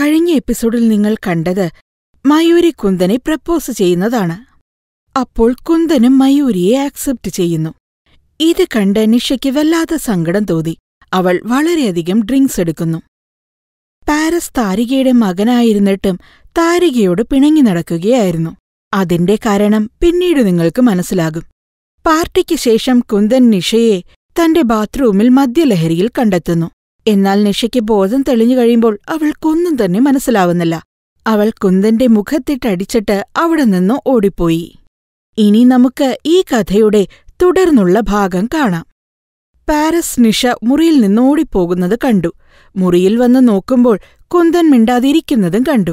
കഴിഞ്ഞ എപ്പിസോഡിൽ നിങ്ങൾ കണ്ടത് മയൂരി കുന്ദനെ പ്രപ്പോസ് ചെയ്യുന്നതാണ് അപ്പോൾ കുന്ദനും മയൂരിയെ ആക്സെപ്റ്റ് ചെയ്യുന്നു ഇത് കണ്ട് നിഷയ്ക്ക് വല്ലാത്ത സങ്കടം തോന്നി അവൾ വളരെയധികം ഡ്രിങ്ക്സ് എടുക്കുന്നു പാരസ് താരികയുടെ മകനായിരുന്നിട്ടും താരികയോട് പിണങ്ങി നടക്കുകയായിരുന്നു അതിന്റെ കാരണം പിന്നീട് നിങ്ങൾക്ക് മനസ്സിലാകും പാർട്ടിക്ക് ശേഷം കുന്ദൻ നിഷയെ തന്റെ ബാത്റൂമിൽ മദ്യലഹരിയിൽ കണ്ടെത്തുന്നു എന്നാൽ നിഷയ്ക്ക് ബോധം തെളിഞ്ഞു കഴിയുമ്പോൾ അവൾക്കൊന്നും തന്നെ മനസ്സിലാവുന്നില്ല അവൾ കുന്ദന്റെ മുഖത്തിട്ടടിച്ചിട്ട് അവിടെ നിന്ന് ഓടിപ്പോയി ഇനി നമുക്ക് ഈ കഥയുടെ തുടർന്നുള്ള ഭാഗം കാണാം പാരസ് നിഷ മുറിയിൽ നിന്ന് ഓടിപ്പോകുന്നത് കണ്ടു മുറിയിൽ വന്ന് നോക്കുമ്പോൾ കുന്ദൻ മിണ്ടാതിരിക്കുന്നതും കണ്ടു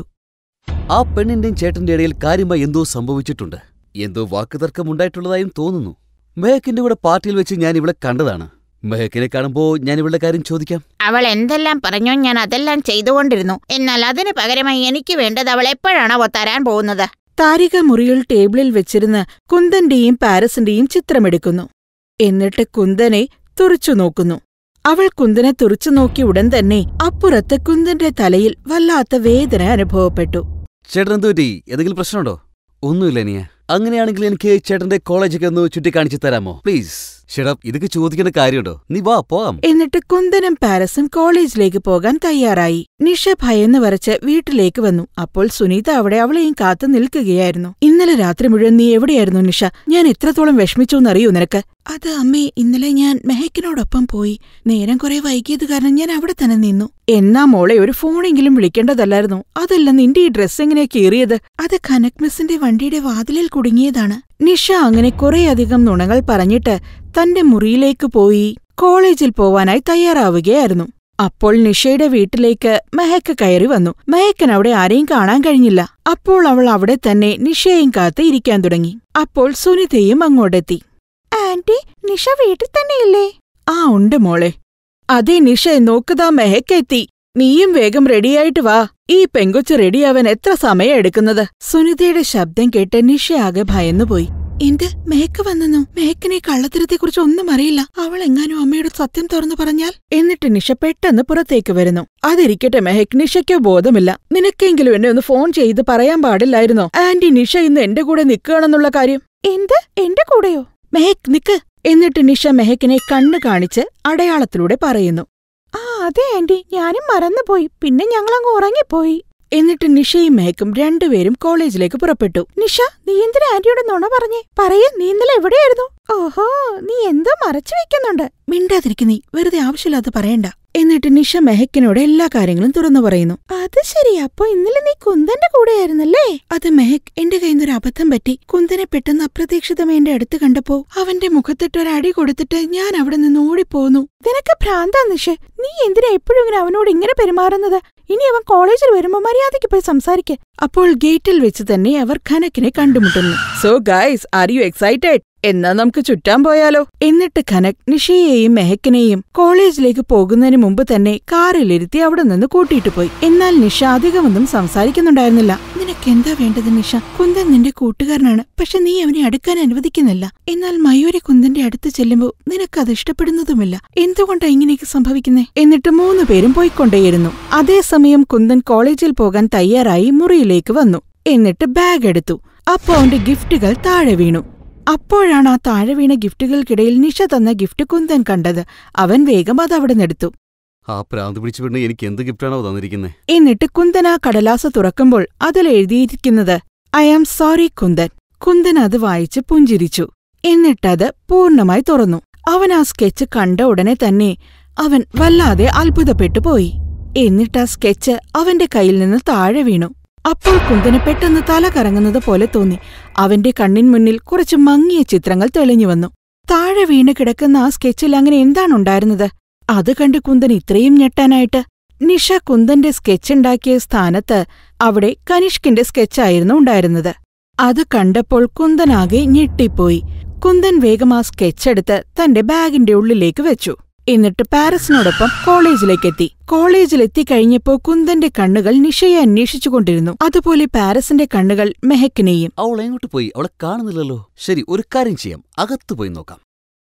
ആ പെണ്ണിന്റെയും ചേട്ടന്റെ ഇടയിൽ കാര്യമായി എന്തോ സംഭവിച്ചിട്ടുണ്ട് എന്തോ വാക്കുതർക്കമുണ്ടായിട്ടുള്ളതായും തോന്നുന്നു മെഹക്കിന്റെ കൂടെ പാർട്ടിയിൽ വെച്ച് ഞാൻ ഇവളെ കണ്ടതാണ് മെഹക്കിനെ കാണുമ്പോ ഞാൻ ഇവളുടെ കാര്യം ചോദിക്കാം അവൾ എന്തെല്ലാം പറഞ്ഞോ ഞാൻ അതെല്ലാം ചെയ്തുകൊണ്ടിരുന്നു എന്നാൽ അതിന് പകരമായി എനിക്ക് വേണ്ടത് അവൾ എപ്പോഴാണോ തരാൻ പോകുന്നത് താരിക മുറിയിൽ ടേബിളിൽ വെച്ചിരുന്ന് കുന്ദന്റെയും പാരസിന്റെയും ചിത്രമെടുക്കുന്നു എന്നിട്ട് കുന്ദനെ തുറിച്ചു നോക്കുന്നു അവൾ കുന്ദനെ തുറിച്ചു നോക്കിയ ഉടൻ തന്നെ അപ്പുറത്ത് കുന്ദന്റെ തലയിൽ വല്ലാത്ത വേദന അനുഭവപ്പെട്ടു ചേട്ടൻ എന്ത് പറ്റി എന്തെങ്കിലും പ്രശ്നമുണ്ടോ ഒന്നുമില്ല ഇനിയ അങ്ങനെയാണെങ്കിൽ എനിക്ക് ചേട്ടന്റെ കോളേജൊക്കെ ഒന്ന് ചുറ്റിക്കാണിച്ചു തരാമോ പ്ലീസ് ചേട്ടാ ഇതൊക്കെ ചോദിക്കേണ്ട കാര്യമുണ്ടോ നീ വാ പോവാം എന്നിട്ട് കുന്ദനും പാരസും കോളേജിലേക്ക് പോകാൻ തയ്യാറായി നിഷ ഭയന്ന് വരച്ച് വീട്ടിലേക്ക് വന്നു അപ്പോൾ സുനീത അവിടെ അവളെയും കാത്തു നിൽക്കുകയായിരുന്നു ഇന്നലെ രാത്രി മുഴുവൻ നീ എവിടെയായിരുന്നു നിഷ ഞാൻ എത്രത്തോളം വിഷമിച്ചു എന്നറിയൂ നിനക്ക് അത് അമ്മേ ഇന്നലെ ഞാൻ മെഹക്കിനോടൊപ്പം പോയി നേരം കുറെ വൈകിയത് കാരണം ഞാൻ അവിടെ തന്നെ നിന്നു എന്നാ മോളെ ഒരു ഫോണെങ്കിലും വിളിക്കേണ്ടതല്ലായിരുന്നു അതല്ല നിന്റെ ഈ ഡ്രസ് എങ്ങനെയാ കീറിയത് അത് കനക് മിസ്സിന്റെ വണ്ടിയുടെ വാതിലിൽ കുടുങ്ങിയതാണ് നിഷ അങ്ങനെ കുറേയധികം നുണകൾ പറഞ്ഞിട്ട് തന്റെ മുറിയിലേക്ക് പോയി കോളേജിൽ പോവാനായി തയ്യാറാവുകയായിരുന്നു അപ്പോൾ നിഷയുടെ വീട്ടിലേക്ക് മെഹക്ക് കയറി വന്നു മെഹക്കൻ അവിടെ ആരെയും കാണാൻ കഴിഞ്ഞില്ല അപ്പോൾ അവൾ അവിടെ തന്നെ നിഷയെയും കാത്ത് ഇരിക്കാൻ തുടങ്ങി അപ്പോൾ സുനിതയും അങ്ങോട്ടെത്തി ആന്റി നിഷ വീട്ടിൽ തന്നെയില്ലേ ആ ഉണ്ട് മോളെ അതെ നിഷ നോക്കുതാ മെഹക്കെത്തി നീയും വേഗം റെഡിയായിട്ട് വാ ഈ പെങ്കൊച്ച് റെഡിയാവാൻ എത്ര സമയം എടുക്കുന്നത് സുനിതയുടെ ശബ്ദം കേട്ട് നിഷ ആകെ ഭയന്നുപോയി എന്ത് മേക്ക് വന്നെന്നോ മേക്കിനെ കള്ളത്തരത്തെക്കുറിച്ച് ഒന്നും അറിയില്ല അവൾ എങ്ങാനും അമ്മയോട് സത്യം തുറന്നു പറഞ്ഞാൽ എന്നിട്ട് നിഷ പെട്ടെന്ന് പുറത്തേക്ക് വരുന്നു അതിരിക്കട്ടെ മെഹക് നിഷയ്ക്കോ ബോധമില്ല നിനക്കെങ്കിലും എന്നെ ഒന്ന് ഫോൺ ചെയ്ത് പറയാൻ പാടില്ലായിരുന്നോ ആന്റി നിഷ ഇന്ന് എന്റെ കൂടെ നിൽക്കുകയാണെന്നുള്ള കാര്യം എന്ത് എന്റെ കൂടെയോ മെഹക് നിക്ക് എന്നിട്ട് നിഷ മെഹക്കിനെ കണ്ണു കാണിച്ച് അടയാളത്തിലൂടെ പറയുന്നു ആ അതെ ആന്റി ഞാനും മറന്നുപോയി പിന്നെ ഞങ്ങളങ്ങ് ഉറങ്ങിപ്പോയി എന്നിട്ട് നിഷയും മേക്കും രണ്ടുപേരും കോളേജിലേക്ക് പുറപ്പെട്ടു നിഷ നീ എന്തിനാ ആന്റിയോട് നുണ പറഞ്ഞേ പറയേ നീ ഇന്നലെ എവിടെയായിരുന്നു ഓഹോ നീ എന്തോ മറച്ചു വെക്കുന്നുണ്ട് മിണ്ടാതിരിക്കു നീ വെറുതെ ആവശ്യമില്ലാതെ പറയണ്ട എന്നിട്ട് നിഷ മെഹക്കിനോട് എല്ലാ കാര്യങ്ങളും തുറന്നു പറയുന്നു അത് ശരി അപ്പൊ ഇന്നലെ നീ കുന്ദന്റെ കൂടെയായിരുന്നല്ലേ അത് മെഹക് എന്റെ കയ്യിൽ നിന്നൊരു അബദ്ധം പറ്റി കുന്ദനെ പെട്ടെന്ന് അപ്രതീക്ഷിതം എന്റെ അടുത്ത് കണ്ടപ്പോ അവന്റെ മുഖത്തിട്ട് ഒരു അടി കൊടുത്തിട്ട് ഞാൻ അവിടെ നിന്ന് ഓടിപ്പോന്നു നിനക്ക് ഭ്രാന്താ നിഷ നീ എന്തിനാ എപ്പോഴും ഇങ്ങനെ അവനോട് ഇങ്ങനെ പെരുമാറുന്നത് ഇനി അവൻ കോളേജിൽ വരുമ്പോ മര്യാദയ്ക്ക് പോയി സംസാരിക്ക് അപ്പോൾ ഗേറ്റിൽ വെച്ച് തന്നെ അവർ ഖനക്കിനെ കണ്ടുമുട്ടുന്നു so guys are you excited എന്നാ നമുക്ക് ചുറ്റാൻ പോയാലോ എന്നിട്ട് ഖനക് നിഷയെയും മെഹക്കിനെയും കോളേജിലേക്ക് പോകുന്നതിന് മുമ്പ് തന്നെ കാറിലിരുത്തി അവിടെ നിന്ന് കൂട്ടിയിട്ട് പോയി എന്നാൽ നിഷ അധികമൊന്നും സംസാരിക്കുന്നുണ്ടായിരുന്നില്ല നിനക്ക് എന്താ വേണ്ടത് നിഷ കുന്ദൻ നിന്റെ കൂട്ടുകാരനാണ് പക്ഷെ നീ അവനെ അടുക്കാൻ അനുവദിക്കുന്നില്ല എന്നാൽ മയൂരി കുന്ദന്റെ അടുത്ത് ചെല്ലുമ്പോൾ നിനക്കത് ഇഷ്ടപ്പെടുന്നതുമില്ല എന്തുകൊണ്ടാ ഇങ്ങനെയൊക്കെ സംഭവിക്കുന്നേ എന്നിട്ട് മൂന്നു പേരും പോയിക്കൊണ്ടേയിരുന്നു അതേസമയം കുന്ദൻ കോളേജിൽ പോകാൻ തയ്യാറായി മുറിയിലേക്ക് വന്നു എന്നിട്ട് ബാഗ് എടുത്തു അപ്പോ അവന്റെ ഗിഫ്റ്റുകൾ താഴെ വീണു അപ്പോഴാണ് ആ താഴെ വീണ ഗിഫ്റ്റുകൾക്കിടയിൽ നിഷ തന്ന ഗിഫ്റ്റ് കുന്തൻ കണ്ടത് അവൻ വേഗം അത് അവിടെ നിന്നെടുത്തു ആ പ്രാന്ത് പിടിച്ചു പെണ്ണ് എനിക്ക് എന്ത് ഗിഫ്റ്റാണോ തന്നിരിക്കുന്നത് എന്നിട്ട് കുന്തൻ ആ കടലാസ് തുറക്കുമ്പോൾ അതിൽ എഴുതിയിരിക്കുന്നത് I am sorry Kunthan Kunthan അത് വായിച്ച് പുഞ്ചിരിച്ചു എന്നിട്ടത് പൂർണ്ണമായി തുറന്നു അവൻ ആ സ്കെച്ച് കണ്ട ഉടനെ തന്നെ അവൻ വല്ലാതെ അത്ഭുതപ്പെട്ടു പോയി എന്നിട്ട് ആ സ്കെച്ച് അവന്റെ കയ്യിൽ നിന്ന് താഴെ വീണു അപ്പോൾ കുന്തന് പെട്ടെന്ന് തല കറങ്ങുന്നത് പോലെ തോന്നി അവന്റെ കണ്ണിൻ മുന്നിൽ കുറച്ച് മങ്ങിയ ചിത്രങ്ങൾ തെളിഞ്ഞു വന്നു താഴെ വീണ് കിടക്കുന്ന ആ സ്കെച്ചിൽ അങ്ങനെ എന്താണുണ്ടായിരുന്നത് അത് കണ്ട് കുന്തൻ ഇത്രയും ഞെട്ടാനായിട്ട് നിഷ കുന്തന്റെ സ്കെച്ചുണ്ടാക്കിയ സ്ഥാനത്ത് അവിടെ കനിഷ്കിന്റെ സ്കെച്ചായിരുന്നു ഉണ്ടായിരുന്നത് അത് കണ്ടപ്പോൾ കുന്തനാകെ ഞെട്ടിപ്പോയി കുന്തൻ വേഗം ആ സ്കെച്ചെടുത്ത് തന്റെ ബാഗിന്റെ ഉള്ളിലേക്ക് വെച്ചു എന്നിട്ട് പാരസിനോടൊപ്പം കോളേജിലേക്കെത്തി കോളേജിലെത്തിക്കഴിഞ്ഞപ്പോ കുന്തന്റെ കണ്ണുകൾ നിഷയെ അന്വേഷിച്ചുകൊണ്ടിരുന്നു അതുപോലെ പാരസിന്റെ കണ്ണുകൾ മെഹക്കിനെയും അവൾ എങ്ങോട്ട് പോയി അവളെ കാണുന്നില്ലല്ലോ ശരി ഒരു കാര്യം ചെയ്യാം അകത്ത് പോയി നോക്കാം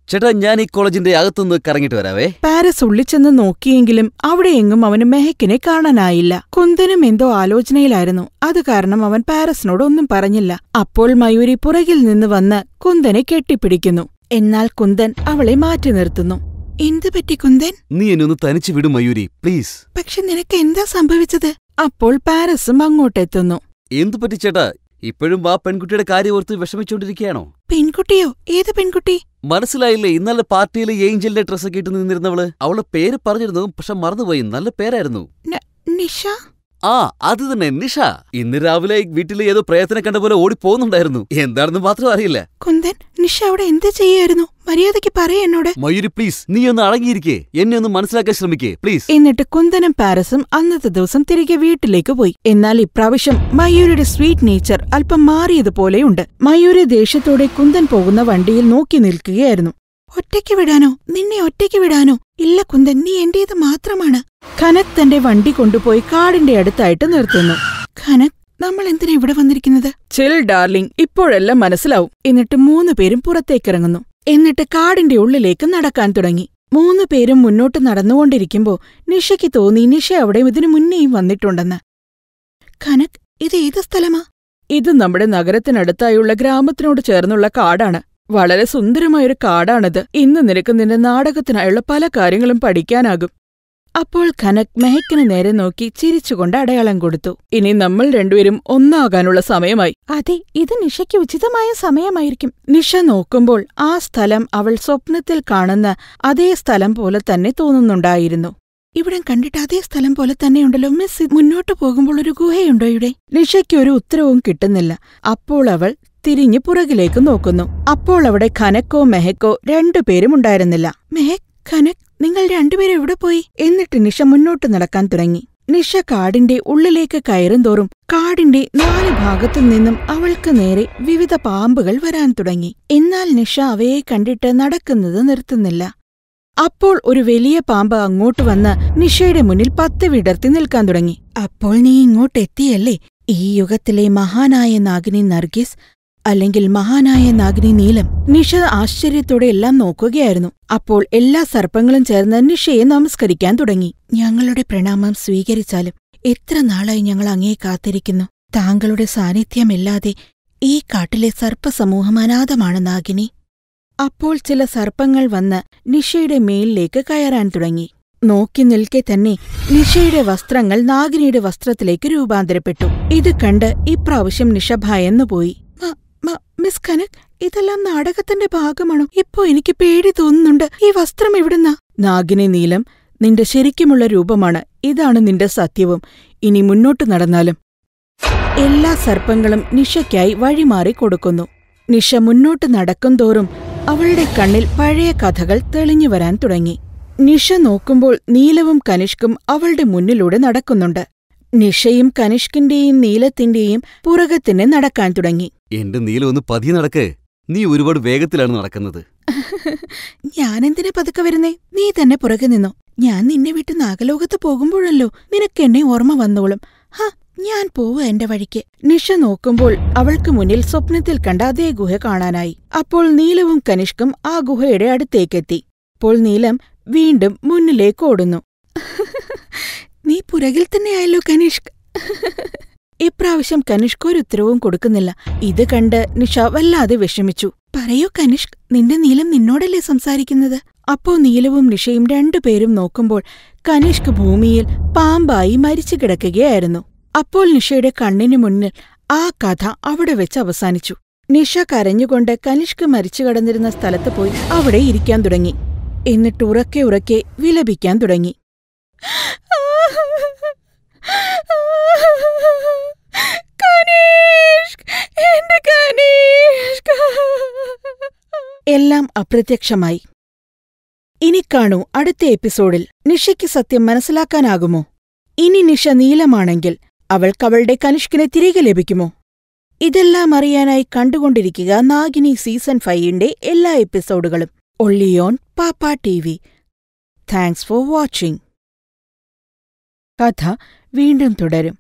ചേട്ടാ ഞാൻ ഈ കോളേജിന്റെ അകത്തുനിന്ന് കറങ്ങിട്ട് വരാവേ പാരസ് ഉള്ളിച്ചെന്ന് നോക്കിയെങ്കിലും അവിടെയെങ്ങും അവന് മെഹക്കിനെ കാണാനായില്ല കുന്തനും എന്തോ ആലോചനയിലായിരുന്നു അത് കാരണം അവൻ പാരസിനോട് ഒന്നും പറഞ്ഞില്ല അപ്പോൾ മയൂരി പുറകിൽ നിന്ന് വന്ന് കുന്തനെ കെട്ടിപ്പിടിക്കുന്നു എന്നാൽ കുന്തൻ അവളെ മാറ്റി നിർത്തുന്നു എന്തു പറ്റി കുന്തൻ നീ എന്നെ ഒന്ന് തനിച്ച് വിടും മയൂരി പ്ലീസ് പക്ഷെ നിനക്ക് എന്താ സംഭവിച്ചത് അപ്പോൾ പാരസും അങ്ങോട്ടെത്തുന്നു എന്തു പറ്റി ചേട്ടാ ഇപ്പോഴും ആ പെൺകുട്ടിയുടെ കാര്യം ഓർത്ത് വിഷമിച്ചോണ്ടിരിക്കുകയാണോ പെൺകുട്ടിയോ ഏത് പെൺകുട്ടി മനസ്സിലായില്ലേ ഇന്നലെ പാർട്ടിയിൽ ഏഞ്ചലിന്റെ ഡ്രസ്സൊക്കെ ഇട്ട് നിന്നിരുന്നവള് അവളെ പേര് പറഞ്ഞിരുന്നു പക്ഷെ മറന്നുപോയി നല്ല പേരായിരുന്നു ന- നിഷ ആ അത് തന്നെ നിഷ ഇന്ന് രാവിലെ വീട്ടിൽ ഏതോ പ്രയത്നം കണ്ട പോലെ ഓടി പോകുന്നുണ്ടായിരുന്നു എന്താണെന്ന് മാത്രം അറിയില്ല കുന്തൻ നിഷ അവിടെ എന്ത് ചെയ്യായിരുന്നു മര്യാദയ്ക്ക് പറയ എന്നോട് മയൂരി പ്ലീസ് നീ ഒന്ന് അടങ്ങിയിരിക്കേ എന്നെ ഒന്ന് മനസ്സിലാക്കാൻ ശ്രമിക്കേ പ്ലീസ് എന്നിട്ട് കുന്തനും പാരസും അന്നത്തെ ദിവസം തിരികെ വീട്ടിലേക്ക് പോയി എന്നാൽ ഇപ്രാവശ്യം മയൂരിയുടെ സ്വീറ്റ് നേച്ചർ അല്പം മാറിയതുപോലെയുണ്ട് മയൂരി ദേഷ്യത്തോടെ കുന്തൻ പോകുന്ന വണ്ടിയിൽ നോക്കി നിൽക്കുകയായിരുന്നു ഒറ്റയ്ക്ക് വിടാനോ നിന്നെ ഒറ്റയ്ക്ക് വിടാനോ ഇല്ല കുന്തൻ നീ എന്റേത് മാത്രമാണ് ഖനക് തന്റെ വണ്ടി കൊണ്ടുപോയി കാടിന്റെ അടുത്തായിട്ട് നിർത്തുന്നു ഖനക് നമ്മൾ എന്തിനാ ഇവിടെ വന്നിരിക്കുന്നത് ചിൽ ഡാർലിംഗ് ഇപ്പോഴെല്ലാം മനസ്സിലാവും എന്നിട്ട് മൂന്ന് പേരും പുറത്തേക്കിറങ്ങുന്നു എന്നിട്ട് കാടിന്റെ ഉള്ളിലേക്ക് നടക്കാൻ തുടങ്ങി മൂന്ന് പേരും മുന്നോട്ട് നടന്നുകൊണ്ടിരിക്കുമ്പോ നിഷയ്ക്ക് തോന്നി നിഷ അവിടെ ഇതിനു മുന്നേയും വന്നിട്ടുണ്ടെന്ന് ഖനക് ഇത് ഏത് സ്ഥലമാ ഇത് നമ്മുടെ നഗരത്തിനടുത്തായുള്ള ഗ്രാമത്തിനോട് ചേർന്നുള്ള കാടാണ് വളരെ സുന്ദരമായൊരു കാടാണിത് ഇന്ന് നിനക്ക് നിന്റെ നാടകത്തിനായുള്ള പല കാര്യങ്ങളും പഠിക്കാനാകും അപ്പോൾ ഖനക് മെഹക്കിന് നേരെ നോക്കി ചിരിച്ചുകൊണ്ട് അടയാളം കൊടുത്തു ഇനി നമ്മൾ രണ്ടുപേരും ഒന്നാകാനുള്ള സമയമായി അതെ ഇത് നിഷയ്ക്ക് ഉചിതമായ സമയമായിരിക്കും നിഷ നോക്കുമ്പോൾ ആ സ്ഥലം അവൾ സ്വപ്നത്തിൽ കാണുന്ന അതേ സ്ഥലം പോലെ തന്നെ തോന്നുന്നുണ്ടായിരുന്നു ഇവിടം കണ്ടിട്ട് അതേ സ്ഥലം പോലെ തന്നെയുണ്ടല്ലോ മിസ് മുന്നോട്ട് പോകുമ്പോൾ ഒരു ഗുഹയുണ്ടോ ഇവിടെ നിഷയ്ക്ക് ഒരു ഉത്തരവും കിട്ടുന്നില്ല അപ്പോൾ അവൾ തിരിഞ്ഞു പുറകിലേക്ക് നോക്കുന്നു അപ്പോൾ അവിടെ ഖനക്കോ മെഹക്കോ രണ്ടുപേരും ഉണ്ടായിരുന്നില്ല മെഹക് ഖനക് നിങ്ങൾ രണ്ടുപേരും എവിടെ പോയി എന്നിട്ട് നിഷ മുന്നോട്ട് നടക്കാൻ തുടങ്ങി നിഷ കാടിന്റെ ഉള്ളിലേക്ക് കയറും തോറും കാടിന്റെ നാല് ഭാഗത്തു നിന്നും അവൾക്ക് നേരെ വിവിധ പാമ്പുകൾ വരാൻ തുടങ്ങി എന്നാൽ നിഷ അവയെ കണ്ടിട്ട് നടക്കുന്നത് നിർത്തുന്നില്ല അപ്പോൾ ഒരു വലിയ പാമ്പ് അങ്ങോട്ട് വന്ന് നിഷയുടെ മുന്നിൽ പത്ത് വിടർത്തി നിൽക്കാൻ തുടങ്ങി അപ്പോൾ നീ ഇങ്ങോട്ട് എത്തിയല്ലേ ഈ യുഗത്തിലെ മഹാനായ നാഗിനി നർഗിസ് അല്ലെങ്കിൽ മഹാനായ നാഗിനി നീലം നിഷ ആശ്ചര്യത്തോടെ എല്ലാം നോക്കുകയായിരുന്നു അപ്പോൾ എല്ലാ സർപ്പങ്ങളും ചേർന്ന് നിഷയെ നമസ്കരിക്കാൻ തുടങ്ങി ഞങ്ങളുടെ പ്രണാമം സ്വീകരിച്ചാലും എത്ര നാളായി ഞങ്ങൾ അങ്ങേ കാത്തിരിക്കുന്നു താങ്കളുടെ സാന്നിധ്യമില്ലാതെ ഈ കാട്ടിലെ സർപ്പസമൂഹം അനാഥമാണ് നാഗിനി അപ്പോൾ ചില സർപ്പങ്ങൾ വന്ന് നിഷയുടെ മേലിലേക്ക് കയറാൻ തുടങ്ങി നോക്കി നിൽക്കെ തന്നെ നിഷയുടെ വസ്ത്രങ്ങൾ നാഗിനിയുടെ വസ്ത്രത്തിലേക്ക് രൂപാന്തരപ്പെട്ടു ഇത് കണ്ട് ഇപ്രാവശ്യം നിഷ ഭയന്നുപോയി മ- മ- മിസ് കനക് ഇതെല്ലാം നാടകത്തിന്റെ ഭാഗമാണോ ഇപ്പോ എനിക്ക് പേടി തോന്നുന്നുണ്ട് ഈ വസ്ത്രം എവിടുന്നാ നാഗിനി നീലം നിന്റെ ശരിക്കുമുള്ള രൂപമാണ് ഇതാണ് നിന്റെ സത്യവും ഇനി മുന്നോട്ട് നടന്നാലും എല്ലാ സർപ്പങ്ങളും നിഷയ്ക്കായി വഴിമാറി കൊടുക്കുന്നു നിഷ മുന്നോട്ട് നടക്കുംതോറും അവളുടെ കണ്ണിൽ പഴയ കഥകൾ തെളിഞ്ഞു വരാൻ തുടങ്ങി നിഷ നോക്കുമ്പോൾ നീലവും കനിഷ്കും അവളുടെ മുന്നിലൂടെ നടക്കുന്നുണ്ട് നിഷയും കനിഷ്കിന്റെയും നീലത്തിന്റെയും പുറകെ തന്നെ നടക്കാൻ തുടങ്ങി എന്റെ നീല ഒന്ന് പതിയെ നടക്ക് നീ ഒരുപാട് വേഗത്തിലാണ് നടക്കുന്നത് ഞാനെന്തിനാ പതുക്കെ വരുന്നേ നീ തന്നെ പുറകെ നിന്നോ ഞാൻ നിന്നെ വിട്ട് നാഗലോകത്ത് പോകുമ്പോഴല്ലോ നിനക്ക് എന്നെ ഓർമ്മ വന്നോളും ഹ ഞാൻ പോവുക എന്റെ വഴിക്ക് നിഷ നോക്കുമ്പോൾ അവൾക്ക് മുന്നിൽ സ്വപ്നത്തിൽ കണ്ട അതേ ഗുഹ കാണാനായി അപ്പോൾ നീലവും കനിഷ്കും ആ ഗുഹയുടെ അടുത്തേക്കെത്തി അപ്പോൾ നീലം വീണ്ടും മുന്നിലേക്ക് ഓടുന്നു നീ പുറകിൽ തന്നെയായല്ലോ കനിഷ്ക് ഇപ്രാവശ്യം കനിഷ്ക് ഒരു ഉത്തരവും കൊടുക്കുന്നില്ല ഇത് കണ്ട് നിഷ വല്ലാതെ വിഷമിച്ചു പറയൂ കനിഷ്ക് നിന്റെ നീലം നിന്നോടല്ലേ സംസാരിക്കുന്നത് അപ്പോ നീലവും നിഷയും രണ്ടുപേരും നോക്കുമ്പോൾ കനിഷ്ക് ഭൂമിയിൽ പാമ്പായി മരിച്ചു കിടക്കുകയായിരുന്നു അപ്പോൾ നിഷയുടെ കണ്ണിനു മുന്നിൽ ആ കഥ അവിടെ വെച്ച് അവസാനിച്ചു നിഷ കരഞ്ഞുകൊണ്ട് കനിഷ്ക് മരിച്ചു കടന്നിരുന്ന സ്ഥലത്ത് പോയി അവിടെ ഇരിക്കാൻ തുടങ്ങി എന്നിട്ട് ഉറക്കെ ഉറക്കെ വിലപിക്കാൻ തുടങ്ങി എല്ലാം അപ്രത്യക്ഷമായി ഇനി കാണൂ അടുത്ത എപ്പിസോഡിൽ നിഷയ്ക്ക് സത്യം മനസ്സിലാക്കാനാകുമോ ഇനി നിഷ നീലമാണെങ്കിൽ അവൾക്കവളുടെ കനിഷ്കിനെ തിരികെ ലഭിക്കുമോ ഇതെല്ലാം അറിയാനായി കണ്ടുകൊണ്ടിരിക്കുക നാഗിനി സീസൺ ഫൈവിന്റെ എല്ലാ എപ്പിസോഡുകളും only on Pappa T V thanks for watching കഥ വീണ്ടും തുടരും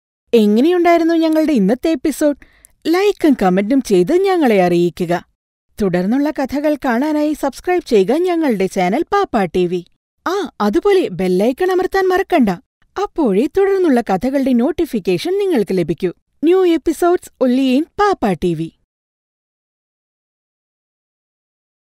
എങ്ങനെയുണ്ടായിരുന്നു ഞങ്ങളുടെ ഇന്നത്തെ എപ്പിസോഡ് ലൈക്കും കമന്റും ചെയ്ത് ഞങ്ങളെ അറിയിക്കുക തുടർന്നുള്ള കഥകൾ കാണാനായി സബ്സ്ക്രൈബ് ചെയ്യുക ഞങ്ങളുടെ ചാനൽ പാപ്പാ ടി വി ആ അതുപോലെ ബെല്ലൈക്കൺ അമർത്താൻ മറക്കണ്ട അപ്പോഴേ തുടർന്നുള്ള കഥകളുടെ നോട്ടിഫിക്കേഷൻ നിങ്ങൾക്ക് ലഭിക്കൂ new episodes only in Pappa T V